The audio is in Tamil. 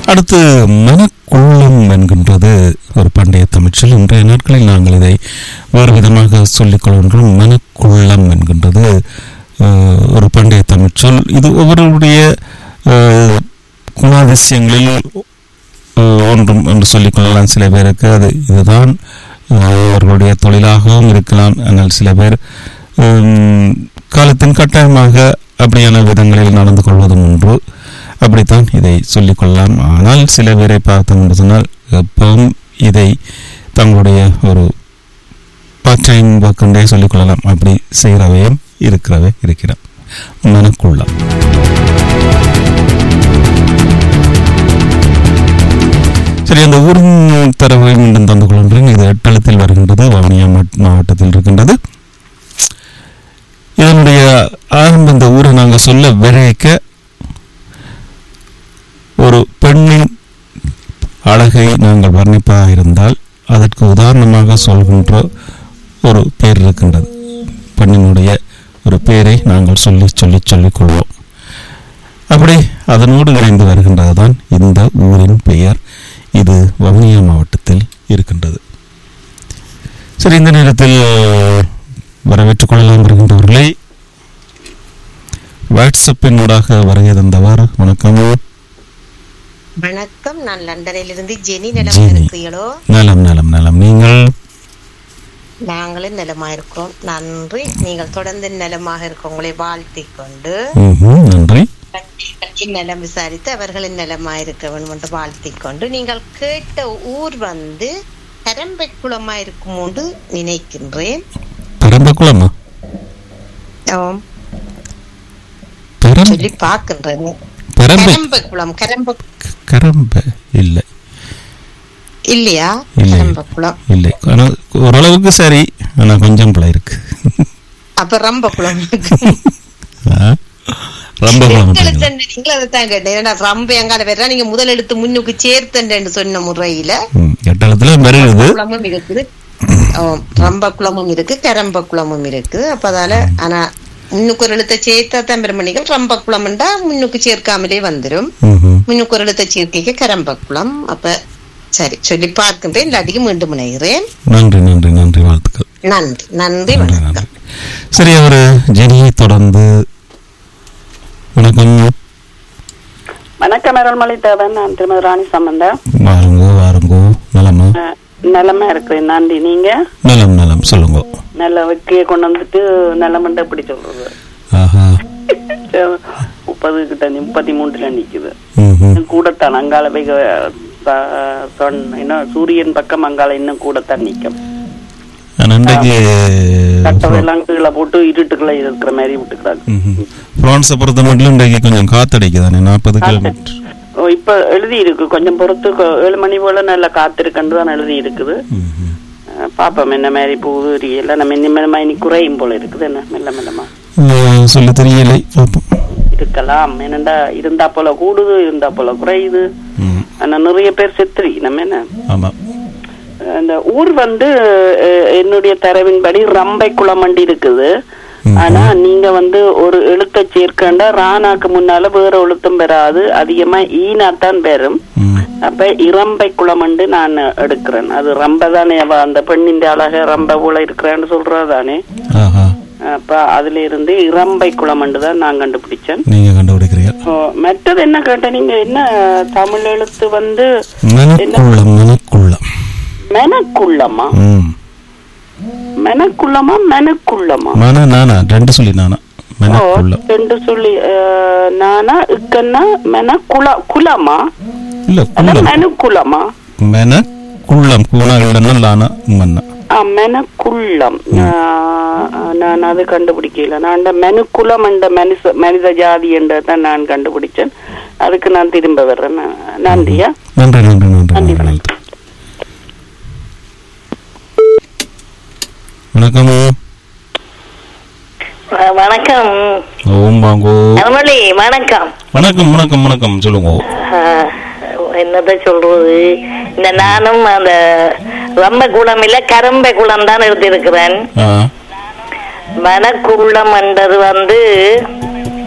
அடுத்து மனக்குள்ளம் என்கின்றது ஒரு பண்டைய தமிழ்ச்சொல் இன்றைய நாட்களில் நாங்கள் இதை வேறு விதமாக சொல்லிக் கொள்கின்றோம் மனக்குள்ளம் என்கின்றது அஹ், ஒரு பண்டைய தமிழ்ச்சொல் இது ஒவ்வொருடைய அஹ், குணாதிசயங்களில் அஹ், ஒன்றும் என்று சொல்லிக் கொள்ளலாம் சில பேருக்கு அது இதுதான் அஹ், அவர்களுடைய தொழிலாகவும் இருக்கலாம் ஆனால் சில பேர் உம், காலத்தின் கட்டாயமாக அப்படியான விதங்களில் நடந்து கொள்வதும் ஒன்று அப்படித்தான் இதை சொல்லிக் கொள்ளலாம் ஆனால் சில பேரை பார்த்தோம் என்று சொன்னால் எப்பவும் இதை தங்களுடைய ஒரு பார்ட் டைம் ஒர்க்குண்டே சொல்லிக் கொள்ளலாம் அப்படி செய்கிறவையும் இருக்கிறவே இருக்கிறார் மனக்குள்ளம் சரி அந்த ஊரின் தரவை மீண்டும் தந்து கொள்கின்றேன் இது எட்டளத்தில் வருகின்றது வவுனியா மாவட்ட- மாவட்டத்தில் இருக்கின்றது இதனுடைய ஆரம்ப இந்த ஊரை நாங்கள் சொல்ல விரைக்க ஒரு பெண்ணின் அழகை நாங்கள் வர்ணிப்பதாக இருந்தால் அதற்கு உதாரணமாக சொல்கின்ற ஒரு பேர் இருக்கின்றது பெண்ணினுடைய ஒரு பேரை நாங்கள் சொல்லி சொல்லி சொல்லிக் கொள்வோம் அப்படி அதனோடு இணைந்து வருகின்றது தான் இந்த ஊரின் பெயர் இது வவுனியா மாவட்டத்தில் இருக்கின்றது சரி இந்த நேரத்தில் வரவேற்றுக் கொள்ளலாம் வருகின்றவர்களை வாட்ஸ்அப்பின் ஊடாக வருகை தந்தவர் வணக்கம் வணக்கம் நான் லண்டனில் இருந்து ஜெனி நிலம் ஜெனி. இருக்கிறீங்களோ நலம் நலம் நலம் நீங்கள் நாங்களும் நலமா இருக்கிறோம் நன்றி நீங்கள் தொடர்ந்து நலமாக இருக்க உங்களை வாழ்த்திக் கொண்டு ம்ஹும், நன்றி பற்றி நலம் விசாரித்து அவர்களின் நலமா இருக்க வேண்டும் என்று வாழ்த்திக் கொண்டு நீங்கள் கேட்ட ஊர் வந்து கரம்பைக்குளமா இருக்கும் என்று நினைக்கின்றேன் பிறந்த குளமா ஆம், பெரம் சொல்லி பார்க்கின்றேன் பெரம்பை கரம்பக்குளம் கரம்ப கரம்ப இல்லை இல்லையா இல்லை. கரம்பக்குளம் இல்லை ஆனால் ஓரளவுக்கு சரி ஆனால் கொஞ்சம் பிள்ளை இருக்கு அப்ப ரம்பக்குளம் ஆ? ரொம்ப குளம் எழுத்தண்டை நீங்களும் அதைத்தான் கேட்டேன் ஏன்னா ரம்ப எங்கால வேற நீங்க முதல் எழுத்து முன்னுக்கு சேர்த்தண்டேன்னு சொன்ன முறையில ம், எட்டளத்துல வருகிறது குளமும் இருக்குது ஆம், ரம்ப குளமும் இருக்கு கரம்ப குளமும் இருக்கு அப்ப அதால ஆனா முன்னுக்கு ஒரு எழுத்தை சேர்த்தா தான் பெருமணிகள் ரம்ப குளம்டா முன்னுக்கு சேர்க்காமலே வந்துரும் ம்ஹும். முன்னுக்கு ஒரு எழுத்தை சேர்க்கைக்கு கரம்ப குளம் அப்ப சரி சொல்லி பார்க்கின்றேன் இல்லாட்டிக்கு மீண்டும் இணைகிறேன் நன்றி நன்றி நன்றி வாழ்த்துக்கள் நன்றி நன்றி நன்றி வணக்கம் நன்றி சரி அவர் ஜெனியை தொடர்ந்து வணக்கம் வணக்கம் அருள்மொழி தேவன் நான் திருமதி ராணி சம்பந்தம் வாருங்கோ வாருங்கோ நலமா அஹ், நலமா இருக்கிறேன் நன்றி நீங்க நலம் நலம் சொல்லுங்க நல்ல வெற்றியை கொண்டு வந்துட்டு நலமண்ட எப்படி சொல்றது ஆஹா அஹ், முப்பது கிட்ட நி- முப்பத்தி மூணுல நிக்குது ம்ஹும். கூடத்தான் அங்கால போய் அஹ், ச- சொன்ன இன்னும் சூரியன் பக்கம் அங்கால இன்னும் கூடத்தான் நிக்கும் நான் அன்றைக்கு கட்டவையெல்லாம் கீழே போட்டு இருட்டுக்குள்ள இருக்கிற மாதிரி விட்டுக்கிறாங்க ம்ஹும். பிரான்ஸை பொறுத்த மட்டும் இன்றைக்கு கொஞ்சம் காத்தடிக்குதானே நாற்பது கிலோமீட்டர் ஓ, இப்ப எழுதி இருக்கு கொஞ்சம் பொறுத்து கொ- ஏழு மணி போல நல்ல காத்திருக்கன்று தான் எழுதி இருக்குது ம்ஹும். அஹ், பாப்போம் என்ன மாதிரி போகுது தெரியல நம்ம இனிமே இனி குறையும் போல இருக்குது என்ன மெல்ல மெல்லமா அஹ், சொல்ல தெரியலை பார்ப்போம் இருக்கலாம் என்னண்டா இருந்தா போல கூடுது இருந்தா போல குறையுது ம். ஆனா நிறைய பேர் செத்துரி நம்ம என்ன ஆமா அந்த ஊர் வந்து அஹ், என்னுடைய தரவின்படி ரம்பை குளமண்டி இருக்குது ம்ஹும். ஆனா நீங்க வந்து ஒரு எழுத்தை சேர்க்கண்டா ரானாக்கு முன்னால வேற எழுத்தும் பெறாது அதிகமா ஈனாத்தான் பெறும் ம். அப்ப இரம்பை குளமண்டு நான் எடுக்கிறேன் அது ரம்ப தானே அவ அந்த பெண்ணின் அழக ரம்ப போல இருக்கிறான்னு சொல்றதானே ஆஹா அப்ப அதுல இருந்து இரம்பை குளமண்டு தான் நான் கண்டுபிடிச்சேன் நீங்க கண்டுபிடிக்கிறீர்கள் ஓ, மற்றது என்ன கேட்ட நீங்க என்ன தமிழ் எழுத்து வந்து மனக்குள்ளம் மனக்குள்ளம் மெனக்குள்ளமா ம் மெனக்குள்ளமா மெனக்குள்ளமா மன நானா ரெண்டு சொல்லி நானா ஓ மனக்குள்ளம் ரெண்டு சொல்லி அஹ், நானா இக்கன்னா மெனக்குள குலமா இல்ல அதான் குள்ளம் மெனுக்குளமா மனக்குள்ளம் கூணா இல்லைன்னா லானா மன்னா ஆ மெனக்குள்ளம் ஆஹ், நான் அது கண்டுபிடிக்கல நான் அந்த மெனுக்குலம் என்ற மனித மனித ஜாதி என்றதான் நான் கண்டுபிடிச்சேன் அதுக்கு நான் திரும்ப வர்றேன் நன்றியா நன்றி நன்றி நன்றி நன்றி, நன்றி வாழ்த்து. வணக்கம் வணக்கம் ஓம் வாங்கோ அருமொழி வணக்கம் வணக்கம் வணக்கம் வணக்கம் சொல்லுங்க ஆஹ், என்னத்த சொல்றது இந்த நானும் அந்த ரம்ப குளம் இல்ல கரம்பை குளம் தான் எடுத்திருக்கிறேன் ஆ மனக்குள்ளம் என்றது வந்து